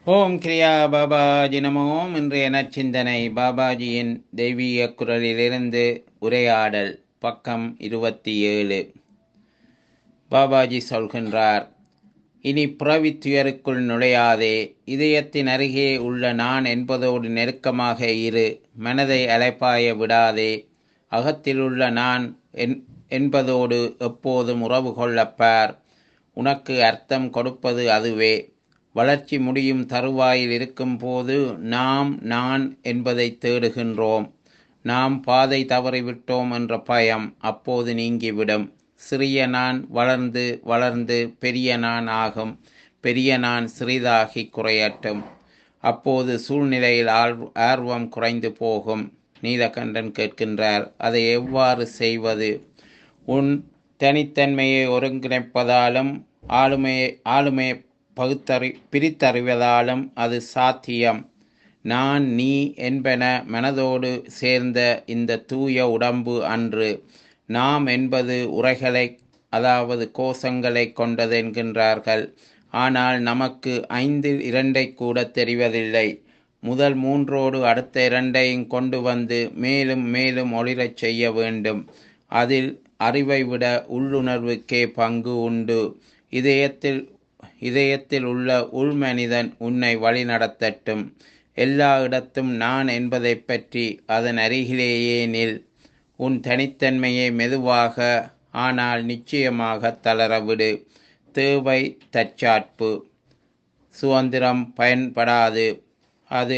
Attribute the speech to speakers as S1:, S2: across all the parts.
S1: ஓம் கிரியா பாபாஜி நமோம் இன்றைய நற்சிந்தனை பாபாஜியின் தெய்வீக குரலிலிருந்து உரையாடல் பக்கம் இருபத்தி ஏழு பாபாஜி சொல்கின்றார் இனி பிறவித் துயருக்குள் நுழையாதே இதயத்தின் அருகே உள்ள நான் என்பதோடு நெருக்கமாக இரு மனதை அலைப்பாய விடாதே அகத்தில் உள்ள நான் என் என்பதோடு எப்போதும் உறவு கொள்ளப்பார் உனக்கு அர்த்தம் கொடுப்பது அதுவே வளர்ச்சி முடியும் தருவாயில் இருக்கும்போது நாம் நான் என்பதை தேடுகின்றோம் நாம் பாதை தவறிவிட்டோம் என்ற பயம் அப்போது நீங்கிவிடும் சிறிய நான் வளர்ந்து வளர்ந்து பெரிய நான் ஆகும் பெரிய நான் சிறிதாகி குறையட்டும் அப்போது சூழ்நிலையில் ஆர்வ- ஆர்வம் குறைந்து போகும் நீலகண்டன் கேட்கின்றார் அதை எவ்வாறு செய்வது உன் தனித்தன்மையை ஒருங்கிணைப்பதாலும் ஆளுமையை ஆளுமையை பகுத்தறி பிரித்தறிவதாலும் அது சாத்தியம் நான் நீ என்பன மனதோடு சேர்ந்த இந்த தூய உடம்பு அன்று நாம் என்பது உரைகளை அதாவது கோஷங்களை கொண்டது என்கின்றார்கள் ஆனால் நமக்கு ஐந்தில் இரண்டை கூட தெரிவதில்லை முதல் மூன்றோடு அடுத்த இரண்டையும் கொண்டு வந்து மேலும் மேலும் ஒளிரச் செய்ய வேண்டும் அதில் அறிவை விட உள்ளுணர்வுக்கே பங்கு உண்டு இதயத்தில் இதயத்தில் உள்ள உள்மனிதன் உன்னை வழிநடத்தட்டும் எல்லா இடத்தும் நான் என்பதைப் பற்றி அதன் அருகிலேயே நில் உன் தனித்தன்மையை மெதுவாக ஆனால் நிச்சயமாக தளரவிடு தேவை தற்சாட்பு சுதந்திரம் பயன்படாது அது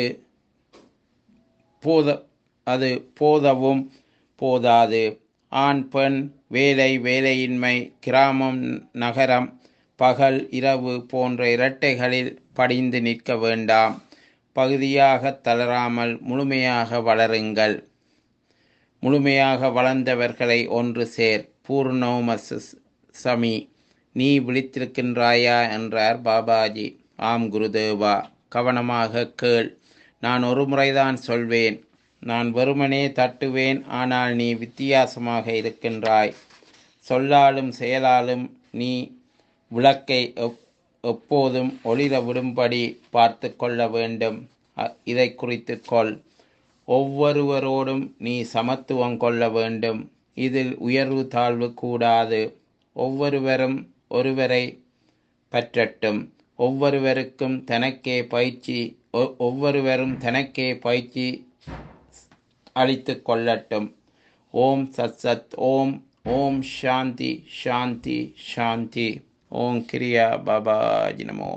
S1: போத அது போதவும் போதாது ஆண் பெண் வேலை வேலையின்மை கிராமம் நகரம் பகல் இரவு போன்ற இரட்டைகளில் படிந்து நிற்க வேண்டாம் பகுதியாக தளராமல் முழுமையாக வளருங்கள் முழுமையாக வளர்ந்தவர்களை ஒன்று சேர் பூர்ணோம சமி நீ விழித்திருக்கின்றாயா என்றார் பாபாஜி ஆம் குருதேவா கவனமாக கேள் நான் ஒரு முறைதான் சொல்வேன் நான் வெறுமனே தட்டுவேன் ஆனால் நீ வித்தியாசமாக இருக்கின்றாய் சொல்லாலும் செயலாலும் நீ விளக்கை எப்- எப்போதும் ஒளிர விடும்படி பார்த்து கொள்ள வேண்டும் அ- இதை குறித்து கொள் ஒவ்வொருவரோடும் நீ சமத்துவம் கொள்ள வேண்டும் இதில் உயர்வு தாழ்வு கூடாது ஒவ்வொருவரும் ஒருவரை பற்றட்டும் ஒவ்வொருவருக்கும் தனக்கே பயிற்சி ஒ- ஒவ்வொருவரும் தனக்கே பயிற்சி அளித்து கொள்ளட்டும் ஓம் சத் சத் ஓம் ஓம் சாந்தி சாந்தி சாந்தி ஓம் கிரியா பாபாஜி நமோ